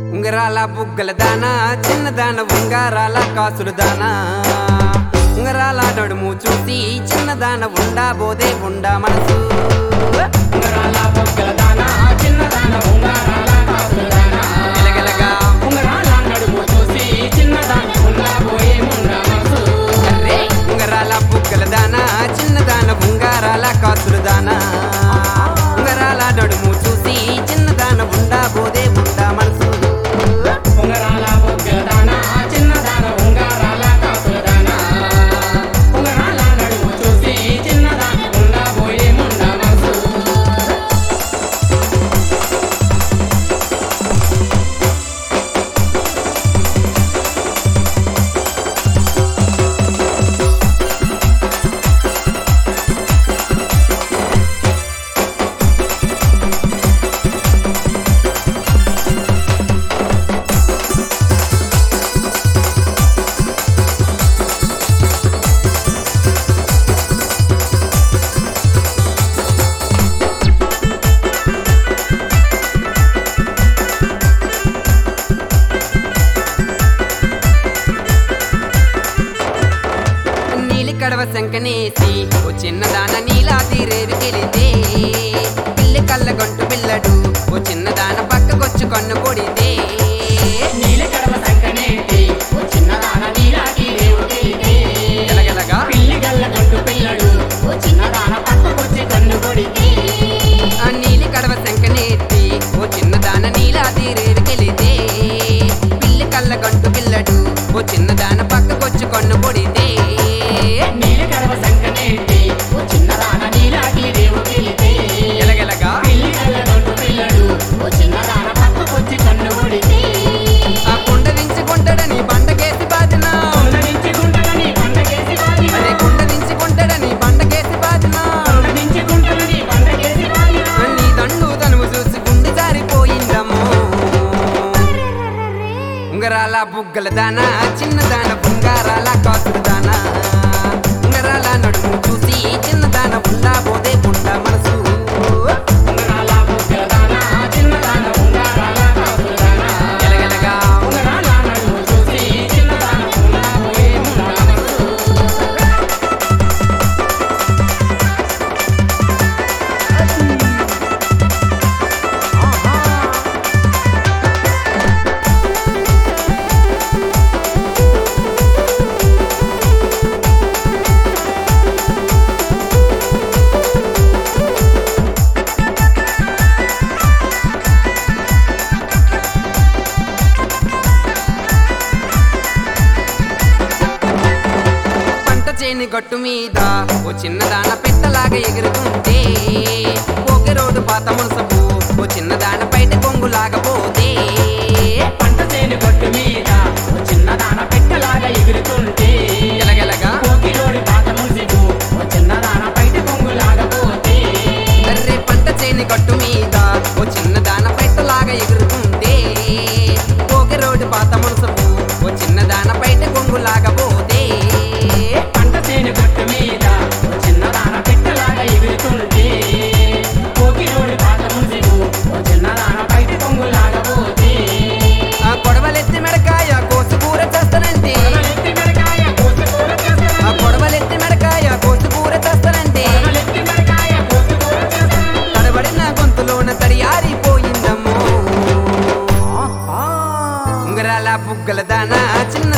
ఉంగరాల బుగ్గల దానా చిన్నదాన ఉంగారాల కాసులు దానా ఉంగరాల నడుము చూసి చిన్నదాన ఉండా బోదే ఉండా మనసు ఉంగరాల బొగ్గల దానా చిన్నదాన ఉంగరాల కాసుల దానా గలగలగా ఉంగరాల నడుము చూసి చిన్నదాన ఉండబోయే ముండ మనసు అర్రే ఉంగరాల బుగ్గల దానా చిన్నదాన ఉంగారాల కాసులు దానా ఉంగరాల నడుము చూసి చిన్నదాన ఉండా బోదే ఉండా మనసు ఉంగరాల బొగ్గల దానా చిన్నదాన ఉంగరాల కాసుల దానా ఉంగరాల నడుము చూసి చిన్నదాన ఉండబోయే ముండ మనసు నీలి కడవ శంకనేసి ఓ చిన్నదాన నీలా తీరేవి తెలితే పిల్లి కళ్ళ గొంటు పిల్లడు ఓ చిన్నదాన పక్కకొచ్చు కన్ను కొడితే నీల కడవ సంకనేటి ఓ చిన్నదాన నీలాకి రేవుకి గలగలగా పిల్లి గల్ల గొడ్డు పిల్లడు ఓ చిన్నదాన పక్కకొచ్చి కన్ను కొడితే ఆ నీలి కడవ శంకనేసి ఓ చిన్నదాన నీలా తీరేవి తెలితే పిల్లి కళ్ళ గొంటు పిల్లడు ఓ చిన్నదాన పక్కకొచ్చు కన్ను కొడితే నీల కడవ సంకనేటి ఓ చిన్నదాన నీలాకి రేవుకి గలగలగా పిల్లి గల్ల గొడ్డు పిల్లడు ఓ చిన్నదాన పక్కకొచ్చి కన్ను కొడితే ఆ కొండ నుంచి కొంటాడని బండకేసి బాదిన కొండ నుంచి గుంటలని పండగేసి బాదిన అదే కొండ నుంచి కొంటాడని బండకేసి బాదిన కొండ నుంచి గుంటలని పండగేసి బాదిన నీ దండు తనువు చూసి గుండె జారిపోయిందమ్మో ఉంగరాల బుగ్గల దానా చిన్నదాన బంగారాల కాసులు దానా ఉంగరాల నడుము చూసి చిన్నదాన ఉండా పోదే ఉండా మనసు ఉంగరాల బొగ్గల దానా చిన్నదాన ఉంగరాల కాసుల దానా గలగలగా ఉంగరాల నడుము చూసి చిన్నదాన ఉండబోయే ముండ మనసు పంట చేని గట్టు మీద ఓ చిన్నదాన పెట్టలాగా ఎగురుతుంటే ఒకే రోడ్డు పాత మునసపు ఓ చిన్నదాన బయట కొంగులాగా పోతే పంట చేను గట్టు మీద ఓ చిన్నదాన పెట్టలాగా ఎగురుతుంటే గలగలగా కోకిలోడి పాత ముసిగు ఓ చిన్నదాన బయట కొంగులాగా పోతే అర్రే పంట చేని గట్టు మీద ఓ చిన్నదాన పెట్టలాగా ఎగురుతుంటే ఒకే రోడ్డు పాత మునసపు ఓ చిన్నదాన బయట కొంగులాగా పోతే పంట చేను గట్టు మీద ఓ చిన్నదాన పెట్టలాగా ఎగురుతుంటే కోకిలోడి పాత ముసిగు ఓ చిన్నదాన బయట కొంగులాగా పోతే ఆ కొడవలెత్తి మెడకాయ కోసు కూర చేస్తానంటే కొడవలెత్తి మెడకాయ కోసి కూర చేస్తాను. ఆ కొడవలెత్తి మెడకాయ కోసు కూర చేస్తానంటే కొడవలెత్తి మెడకాయ కోసి కూర చేస్తాను. తడబడిన గొంతులోన తడియారిపోయిందమ్మో ఉంగరాల బుగ్గల దానా చిన్న